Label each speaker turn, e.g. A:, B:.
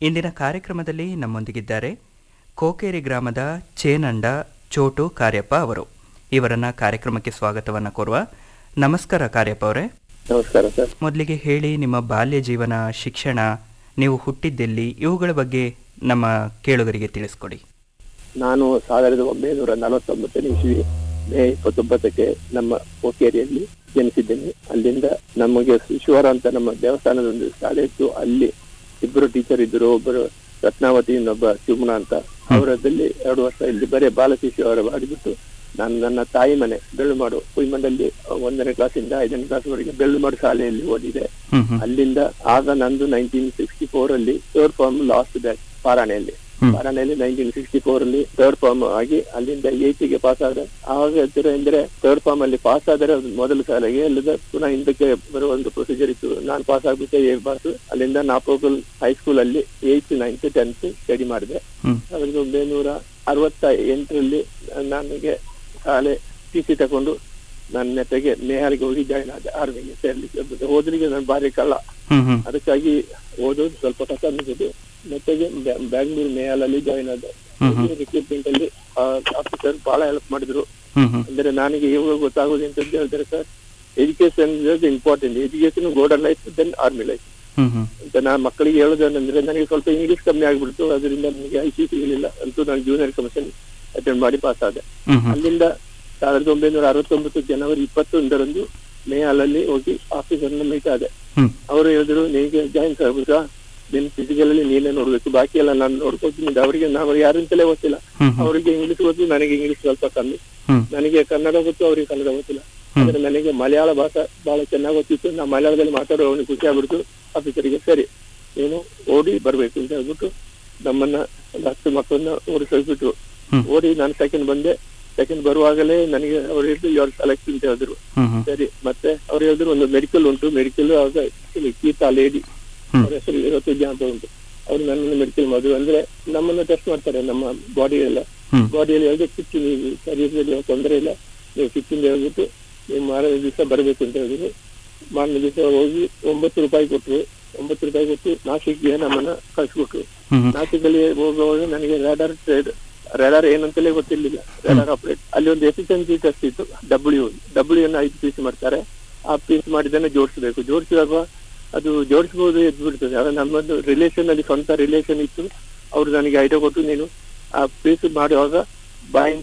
A: ಇಂದಿನ ಕಾರ್ಯಕ್ರಮದಲ್ಲಿ ನಮ್ಮೊಂದಿಗಿದ್ದಾರೆ ಕೋಕೇರಿ ಗ್ರಾಮದ ಚೇನಂಡ ಚೋಟು ಕಾರ್ಯಪ್ಪ ಅವರು ಇವರನ್ನ ಕಾರ್ಯಕ್ರಮಕ್ಕೆ ಸ್ವಾಗತವನ್ನು ಕೋರುವ ನಮಸ್ಕಾರ ಕಾರ್ಯಪ್ಪ ಅವರೇ
B: ನಮಸ್ಕಾರ ಸರ್
A: ಮೊದಲಿಗೆ ಹೇಳಿ ನಿಮ್ಮ ಬಾಲ್ಯ ಜೀವನ ಶಿಕ್ಷಣ ನೀವು ಹುಟ್ಟಿದ್ದೆಲ್ಲಿ ಇವುಗಳ ಬಗ್ಗೆ ನಮ್ಮ ಕೇಳುಗರಿಗೆ ತಿಳಿಸ್ಕೊಡಿ
B: ನಾನು ಸಾವಿರದ ಒಂಬೈನೂರ ನಲವತ್ತೊಂಬತ್ತನೇ ಇಸ್ವಿ ಮೇ ಇಪ್ಪತ್ತೊಂಬತ್ತಕ್ಕೆ ನಮ್ಮ ಕೋಕೇರಿಯಲ್ಲಿ ಜನಿಸಿದ್ದೇನೆ ಅಲ್ಲಿಂದ ನಮಗೆ ಈಶ್ವರ ಅಂತ ನಮ್ಮ ದೇವಸ್ಥಾನದ ಒಂದು ಶಾಲೆ ಇತ್ತು ಅಲ್ಲಿ ಇಬ್ಬರು ಟೀಚರ್ ಇದ್ದರು ಒಬ್ಬರು ರತ್ನಾವತಿ ಇನ್ನೊಬ್ಬ ಶಿವಮನ ಅಂತ ಅವರದಲ್ಲಿ ಎರಡು ವರ್ಷ ಇಲ್ಲಿ ಬರೀ ಬಾಲಶಿಶು ಅವರ ಮಾಡಿಬಿಟ್ಟು ನಾನು ನನ್ನ ತಾಯಿ ಮನೆ ಬೆಳ್ಳುಮಾಡು ಕುಯ್ಮಂಡಲ್ಲಿ ಒಂದನೇ ಕ್ಲಾಸಿಂದ ಐದನೇ ಕ್ಲಾಸ್ವರೆಗೆ ಬೆಳ್ಳುಮಾಡು ಶಾಲೆಯಲ್ಲಿ ಓದಿದೆ
A: ಹ್ಮ್ ಹ್ಮ್
B: ಅಲ್ಲಿಂದ ಆಗ ನಂದು ನೈನ್ಟೀನ್ ಸಿಕ್ಸ್ಟಿ ಫೋರ್ ಅಲ್ಲಿ ಥರ್ಡ್ ಫಾರ್ಮ್ ಲಾಸ್ಟ್ ಬ್ಯಾಚ್ ಪಾರಾಣೆಯಲ್ಲಿ
A: ಹ್ಮ್.
B: ಪಾರಾಣೆಯಲ್ಲಿ ನೈನ್ಟೀನ್ ಸಿಕ್ಸ್ಟಿ ಫೋರ್ ಅಲ್ಲಿ ಥರ್ಡ್ ಫಾರ್ಮ್ ಆಗಿ ಅಲ್ಲಿಂದ ಏಟ್ ಗೆ ಪಾಸ್ ಆದ್ರೆ ಆಗ ಹೇಳ್ತಾರೆ ಅಂದ್ರೆ ಥರ್ಡ್ ಫಾರ್ಮ್ ಅಲ್ಲಿ ಪಾಸ್ ಆದರೆ ಅದು ಮೊದಲ ಸಾಲಿಗೆ ಅಲ್ಲದ ಪುನಃ ಹಿಂದಕ್ಕೆ ಬರುವ ಒಂದು ಪ್ರೊಸೀಜರ್ ಇತ್ತು ನಾನು ಪಾಸ್ ಆಗ್ಬಿಟ್ಟೆ ಏ ಪಾಸ್ ಅಲ್ಲಿಂದ ನಾಪೋಕಲ್ ಹೈಸ್ಕೂಲ್ ಅಲ್ಲಿ ಏಯ್ತ್ ನೈನ್ತ್ ಟೆಂತ್ ಸ್ಟಡಿ ಮಾಡಿದೆ
A: ಹ್ಮ್
B: ಸಾವಿರದ ಒಂಬೈನೂರ ಅರವತ್ತ ಎಂಟರಲ್ಲಿ ನನಗೆ ಶಾಲೆ ಟಿ ಸಿ ತಕೊಂಡು ನನ್ನ ನೆಟ್ಟಗೆ ನೇಹಾರಿಗೆ ಹೋಗಿ ಜಾಯ್ನ್ ಆದೆ ಆರ್ಮಿಗೆ ಸೇರ್ಲಿಕ್ಕೆ ಹೋದ್ರಿಗೆ ನಾನು ಭಾರಿ ಕಳ್ಳ
A: ಹ್ಮ್ ಹ್ಮ್
B: ಅದಕ್ಕಾಗಿ ಓದೋದು ಸ್ವಲ್ಪ ಕಷ್ಟ ಅನಿಸಿತು ನೆಟ್ಟಗೆ ಬ್ಯಾಂಗ್ಳೂರು ನೇಹಾಲಲ್ಲಿ ಜಾಯ್ನ್ ಆದೆ ರಿಕ್ರೂಟ್ಮೆಂಟ್ ಅಲ್ಲಿ ಆಫೀಸರ್ ಬಹಳ ಹೆಲ್ಪ್ ಮಾಡಿದ್ರು
A: ಹ್ಮ್ ಹ್ಮ್
B: ಅಂದ್ರೆ ನನಗೆ ಇವಾಗ ಗೊತ್ತಾಗೋದು ಅಂತ ಹೇಳ್ತಾರೆ sir education is important education golden life then army life
A: ಹ್ಮ್ ಹ್ಮ್
B: ಅಂತ ನಾನು ಮಕ್ಕಳಿಗೆ ಹೇಳೋದೇನಂದ್ರೆ ನನಗೆ ಸ್ವಲ್ಪ ಇಂಗ್ಲಿಷ್ ಕಮ್ಮಿ ಆಗ್ಬಿಡ್ತು ಅದರಿಂದ ನನಗೆ ಐ ಸಿ ಸಿಗಲಿಲ್ಲ ಅಂತೂ ನಾನು ಜೂನಿಯರ್ ಕಮಿಷನ್ ಅಟೆಂಡ್ ಮಾಡಿ ಪಾಸ್ ಆದೆ
A: ಹ್ಮ್ ಹ್ಮ್
B: ಅಲ್ಲಿಂದ ಸಾವಿರದ ಒಂಬೈನೂರ ಅರವತ್ತೊಂಬತ್ತು ಜನವರಿ ಇಪ್ಪತ್ತೊಂದರಂದು ಮೇ ಹಾಲಲ್ಲಿ ಹೋಗಿ ಆಫೀಸರ್ನ ಮೀಟ್ ಆದೆ
A: ಹ್ಮ್
B: ಅವರು ಹೇಳಿದ್ರು ನಿನಗೆ ಜಾಯಿನ್ ಆಗ್ಬೇಕಾ ನಿನ್ ಫಿಸಿಕಲ್ ಅಲ್ಲಿ ನೀನೇ ನೋಡ್ಬೇಕು ಬಾಕಿ ಎಲ್ಲ ನಾನು ನೋಡ್ಕೊತೀನಿ ಅಂತ ಅವರಿಗೆ ನಾವು ಯಾರಿಂತಲೇ ಗೊತ್ತಿಲ್ಲ
A: ಹ್ಮ್ ಹ್ಮ್
B: ಅವರಿಗೆ ಇಂಗ್ಲಿಷ್ ಗೊತ್ತು ನನಗೆ ಇಂಗ್ಲಿಷ್ ಸ್ವಲ್ಪ ಕಮ್ಮಿ
A: ಹ್ಮ್
B: ನನಗೆ ಕನ್ನಡ ಗೊತ್ತು ಅವರಿಗೆ ಕನ್ನಡ ಗೊತ್ತಿಲ್ಲ ಆದ್ರೆ ನನಗೆ ಮಲಯಾಳ ಭಾಷೆ ಬಹಳ ಚೆನ್ನಾಗಿ ಗೊತ್ತಿತ್ತು ನಾ ಮಲಯಾಳದಲ್ಲಿ ಮಾತಾಡೋ ಅವನಿಗೆ ಖುಷಿ ಆಗ್ಬಿಡ್ತು ಆಫೀಸರಿಗೆ ಸರಿ ನೀನು ಓಡಿ ಬರ್ಬೇಕು ಅಂತ ಹೇಳ್ಬಿಟ್ಟು ನಮ್ಮನ್ನ ಒಂದು ಹತ್ತು ಮಕ್ಕಳನ್ನ ಓಡಿಸ್ಬಿಟ್ರು
A: ಹ್ಮ್.
B: ಓಡಿ ನಾನು ಸೆಕೆಂಡ್ ಬಂದೆ ಸೆಕೆಂಡ್ ಬರುವಾಗಲೇ ನನಗೆ ಅವ್ರು ಹೇಳಿದ್ರು ಯಾರು ಸೆಲೆಕ್ಟ್ ಅಂತ ಹೇಳಿದ್ರು
A: ಹ್ಮ್ ಹ್ಮ್
B: ಸರಿ ಮತ್ತೆ ಅವ್ರು ಹೇಳಿದ್ರು ಒಂದು ಮೆಡಿಕಲ್ ಉಂಟು ಮೆಡಿಕಲ್ ಆಗ actually ಗೀತಾ ಲೇಡಿ
A: ಹ್ಮ್.
B: ಅವ್ರ ಹೆಸರು ಇವತ್ತು ಅಂತ ಉಂಟು ಅವ್ರು ನನ್ನನ್ನು ಮೆಡಿಕಲ್ ಮಾಡಿದ್ರು ಅಂದ್ರೆ ನಮ್ಮನ್ನ ಟೆಸ್ಟ್ ಮಾಡ್ತಾರೆ ನಮ್ಮ ಬಾಡಿ ಎಲ್ಲ
A: ಹ್ಮ್
B: ಬಾಡಿಯಲ್ಲಿ ಹೇಳಿದ್ರೆ ಕಿಚ್ಚು ನೀವು ಶರೀರದಲ್ಲಿ ಯಾವ ತೊಂದರೆ ಇಲ್ಲ ನೀವು ಕಿಚ್ಚಿಂದ ಹೇಳ್ಬಿಟ್ಟು ನೀವು ಮಾರನೇ ದಿವಸ ಬರಬೇಕು ಅಂತ ಹೇಳಿದ್ರು ಮಾರನೇ ದಿವಸ ಹೋಗಿ ಒಂಬತ್ತು ರೂಪಾಯಿ ಕೊಟ್ಟರು ಒಂಬತ್ತು ರೂಪಾಯಿ ಕೊಟ್ಟು ನಾಸಿಕ್ಗೆ ನಮ್ಮನ್ನ ಕಳಿಸ್ಬಿಟ್ರು
A: ಹ್ಮ್ ಹ್ಮ್
B: ನಾಸಿಕಲ್ಲಿ ಹೋಗುವಾಗ ನನಗೆ ರೇಡಾರ್ ಟ್ರೇಡ್ ರೇಡಾರ್ ಏನಂತಲೇ ಗೊತ್ತಿರ್ಲಿಲ್ಲ ರೇಡಾರ್ ಆಪರೇಟ್ ಅಲ್ಲಿ ಒಂದು ಎಫಿಷಿಯನ್ಸಿ ಟೆಸ್ಟ್ ಇತ್ತು ಡಬ್ಲ್ಯೂ ಡಬ್ಲ್ಯೂ ಅನ್ನು ಐದು ಪೀಸ್ ಮಾಡ್ತಾರೆ ಆ ಪೀಸ್ ಮಾಡಿದ್ದನ್ನ ಜೋಡಿಸಬೇಕು ಜೋಡಿಸಿದಾಗ ಅದು ಜೋಡಿಸಬಹುದು ಎದ್ದು ಬಿಡ್ತದೆ ಆದ್ರೆ ನಮ್ಮದು ರಿಲೇಷನ್ ಅಲ್ಲಿ ಸ್ವಂತ ರಿಲೇಷನ್ ಇತ್ತು ಅವ್ರು ನನಗೆ ಐಡಿಯಾ ಕೊಟ್ಟು ನೀನು ಆ ಪೀಸ್ ಮಾಡುವಾಗ ಬಾಯಿಂದ